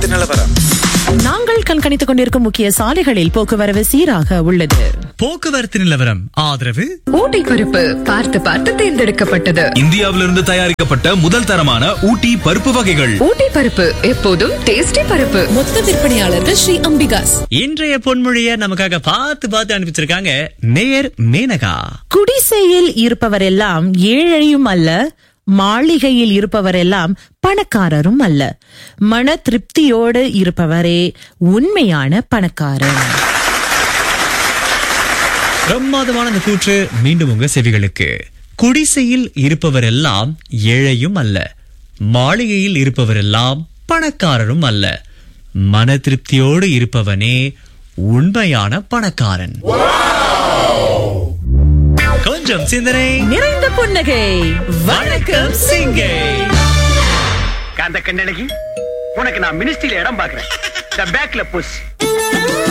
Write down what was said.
போக்குவரத்து நிலவரம் நாங்கள் கண்காணித்துக் கொண்டிருக்கும் முக்கிய சாலைகளில் போக்குவரவு சீராக உள்ளது போக்குவரத்து நிலவரம் ஆதரவு ஊட்டி பருப்பு பார்த்து பார்த்து தேர்ந்தெடுக்கப்பட்டது இந்தியாவிலிருந்து தயாரிக்கப்பட்ட முதல் தரமான ஊட்டி பருப்பு வகைகள் ஊட்டி பருப்பு எப்போதும் டேஸ்டி பருப்பு மொத்த விற்பனையாளர்கள் ஸ்ரீ அம்பிகாஸ் இன்றைய பொன்மொழிய நமக்காக பார்த்து பார்த்து அனுப்பிச்சிருக்காங்க நேர் மேனகா குடிசையில் இருப்பவரெல்லாம் ஏழையும் அல்ல மாளிகையில் இருப்பவரெல்லாம் பணக்காரரும் அல்ல மன திருப்தியோடு இருப்பவரே உண்மையான பணக்காரன் பிரமாதமான அந்த கூற்று மீண்டும் உங்க செவிகளுக்கு குடிசையில் இருப்பவரெல்லாம் ஏழையும் அல்ல மாளிகையில் இருப்பவரெல்லாம் பணக்காரரும் அல்ல மன திருப்தியோடு இருப்பவனே உண்மையான பணக்காரன் கொஞ்சம் சிந்தனை நிறைந்த புன்னகை வணக்கம் சிங்கை காந்த கண்ணழகி உனக்கு நான் மினிஸ்ட்ரியில இடம் பாக்குறேன் பேக்ல புஷ்